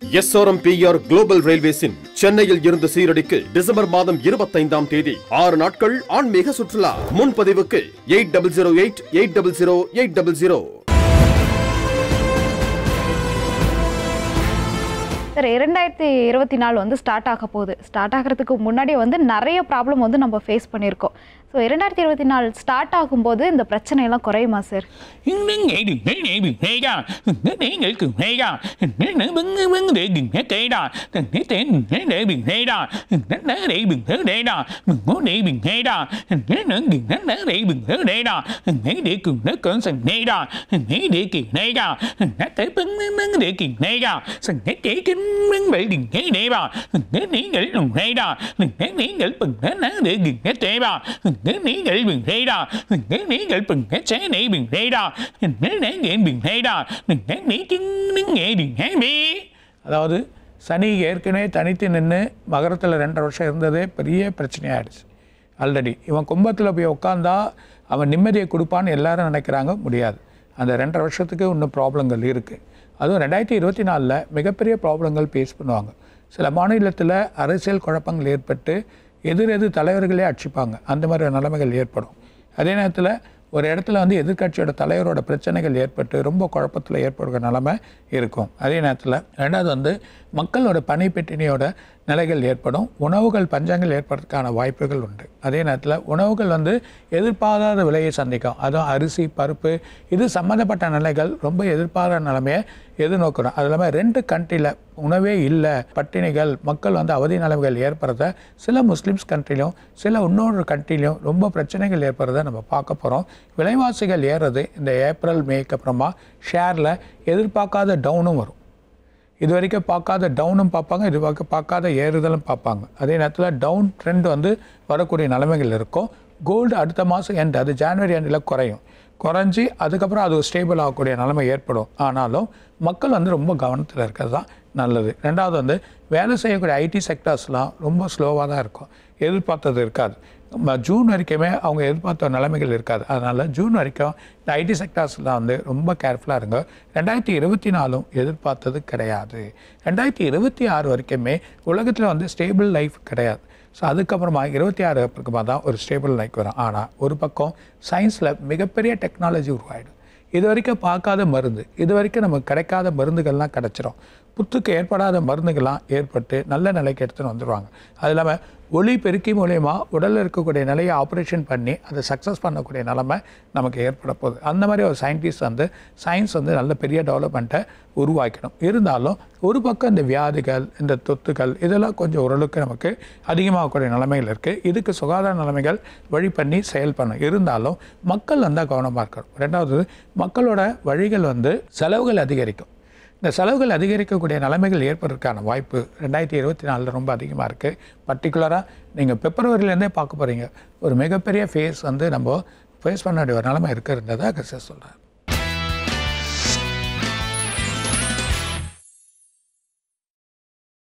SRMPR global ரயில்வேஸின் சென்னையில் இருந்து சீரடிக்கு December மாதம் இருபத்தைந்தாம் தேதி ஆறு நாட்கள் ஆன்மீக சுற்றுலா முன்பதிவுக்கு eight double zero eight eight double zero eight double zero sir இரண்டாயிரத்தி இருபத்தி நாலு வந்து ஸ்டார்ட் ஆக போகுது ஸ்டார்ட் ஆகிறதுக்கு முன்னாடி வந்து நிறைய ப்ராப்ளம் வந்து நம்ம ஃபேஸ் பண்ணியிருக்கோம் ஸோ இரண்டாயிரத்தி இருபத்தி நாலு ஸ்டார்ட் ஆகும்போது இந்த பிரச்சனையெல்லாம் குறையுமா சார் அதாவது சனி ஏற்கனவே தனித்து நின்று மகரத்தில் ரெண்டரை வருஷம் இருந்ததே பெரிய பிரச்சனையாயிடுச்சு ஆல்ரெடி இவன் கும்பத்தில் போய் உட்காந்தா அவன் நிம்மதியை கொடுப்பான்னு எல்லாரும் நினைக்கிறாங்க முடியாது அந்த ரெண்டரை வருஷத்துக்கு இன்னும் ப்ராப்ளங்கள் இருக்குது அதுவும் ரெண்டாயிரத்தி இருபத்தி நாலில் மிகப்பெரிய ப்ராப்ளங்கள் ஃபேஸ் பண்ணுவாங்க சில மாநிலத்தில் அரசியல் குழப்பங்கள் ஏற்பட்டு எதிர் எதிர் தலைவர்களே அடிச்சுப்பாங்க அந்த மாதிரி நிலைமைகள் ஏற்படும் அதே நேரத்தில் ஒரு இடத்துல வந்து எதிர்க்கட்சியோட தலைவரோட பிரச்சனைகள் ஏற்பட்டு ரொம்ப குழப்பத்தில் ஏற்படுற நிலைமை இருக்கும் அதே நேரத்தில் ரெண்டாவது வந்து மக்களோட பனிப்பெட்டினியோட நிலைகள் ஏற்படும் உணவுகள் பஞ்சங்கள் ஏற்படுறதுக்கான வாய்ப்புகள் உண்டு அதே நேரத்தில் உணவுகள் வந்து எதிர்பாராத விலையை சந்திக்கும் அதுவும் அரிசி பருப்பு இது சம்மந்தப்பட்ட நிலைகள் ரொம்ப எதிர்பாராத நிலைமையை எதிர்நோக்கிறோம் அது இல்லாமல் ரெண்டு கண்ட்ரியில் உணவே இல்லை பட்டினிகள் மக்கள் வந்து அவதி நிலைமைகள் ஏற்படுறத சில முஸ்லீம்ஸ் கண்ட்ரிலையும் சில இன்னொரு கண்ட்ரிலையும் ரொம்ப பிரச்சனைகள் ஏற்படுறத நம்ம பார்க்க போகிறோம் விலைவாசிகள் ஏறுறது இந்த ஏப்ரல் மேக்கு அப்புறமா ஷேரில் எதிர்பார்க்காத டவுனும் வரும் இது வரைக்கும் பார்க்காத டவுனும் பார்ப்பாங்க இது வரைக்கும் பார்க்காத ஏறுதலும் பார்ப்பாங்க அதே நேரத்தில் டவுன் ட்ரெண்ட் வந்து வரக்கூடிய நிலைமைகள் இருக்கும் கோல்டு அடுத்த மாதம் எண்ட் அது ஜான்வரி எண்டில் குறையும் குறைஞ்சி அதுக்கப்புறம் அது ஸ்டேபிள் ஆகக்கூடிய நிலைமை ஏற்படும் ஆனாலும் மக்கள் வந்து ரொம்ப கவனத்தில் இருக்கிறது தான் நல்லது ரெண்டாவது வந்து வேலை செய்யக்கூடிய ஐடி செக்டர்ஸ்லாம் ரொம்ப ஸ்லோவாக தான் இருக்கும் எதிர்பார்த்தது இருக்காது ம- ஜூன் வரைக்குமே அவங்க எதிர்பார்த்த நிலைமைகள் இருக்காது அதனால் ஜூன் வரைக்கும் இந்த ஐடி செக்டார்ஸ்லாம் வந்து ரொம்ப கேர்ஃபுல்லாக இருங்க ரெண்டாயிரத்தி இருபத்தி நாலும் எதிர்பார்த்தது கிடையாது ரெண்டாயிரத்தி இருபத்தி ஆறு வரைக்குமே உலகத்தில் வந்து ஸ்டேபிள் லைஃப் கிடையாது ஸோ அதுக்கப்புறமா இருபத்தி ஆறு அப்புறமா தான் ஒரு ஸ்டேபிள் லைஃப் வரும் ஆனால் ஒரு பக்கம் சயின்ஸில் மிகப்பெரிய டெக்னாலஜி உருவாயிடும் இது வரைக்கும் பார்க்காத மருந்து இது வரைக்கும் நமக்கு கிடைக்காத மருந்துகள்லாம் கிடச்சிரும் புத்துக்கு ஏற்படாத மருந்துகள்லாம் ஏற்பட்டு நல்ல நிலைக்கு எடுத்துன்னு வந்துடுவாங்க அது இல்லாமல் ஒளி பெருக்கி மூலயமா உடலில் இருக்கக்கூடிய நிலையை ஆப்ரேஷன் பண்ணி அதை சக்ஸஸ் பண்ணக்கூடிய நிலைமை நமக்கு ஏற்பட போகுது அந்த மாதிரி ஒரு சயின்டிஸ்ட் வந்து சயின்ஸ் வந்து நல்ல பெரிய டெவலப்மெண்ட்டை உருவாக்கணும் இருந்தாலும் ஒரு பக்கம் இந்த வியாதிகள் இந்த தொத்துகள் இதெல்லாம் கொஞ்சம் ஓரளவுக்கு நமக்கு அதிகமாகக்கூடிய நிலைமைகள் இருக்குது இதுக்கு சுகாதார நிலைமைகள் வழி பண்ணி செயல் பண்ணும் இருந்தாலும் மக்கள் வந்தால் கவனமாக இருக்கணும் ரெண்டாவது மக்களோட வழிகள் வந்து செலவுகள் அதிகரிக்கும் இந்த செலவுகள் அதிகரிக்கக்கூடிய நிலைமைகள் ஏற்படுறதுக்கான வாய்ப்பு ரெண்டாயிரத்தி இருபத்தி நாலில் ரொம்ப அதிகமாக இருக்குது பர்டிகுலராக நீங்கள் பிப்ரவரியிலேருந்தே பார்க்க போகிறீங்க ஒரு மிகப்பெரிய ஃபேஸ் வந்து நம்ம ஃபேஸ் பண்ண வேண்டிய ஒரு நிலைமை இருக்கிறதா கசிய சொல்கிறேன்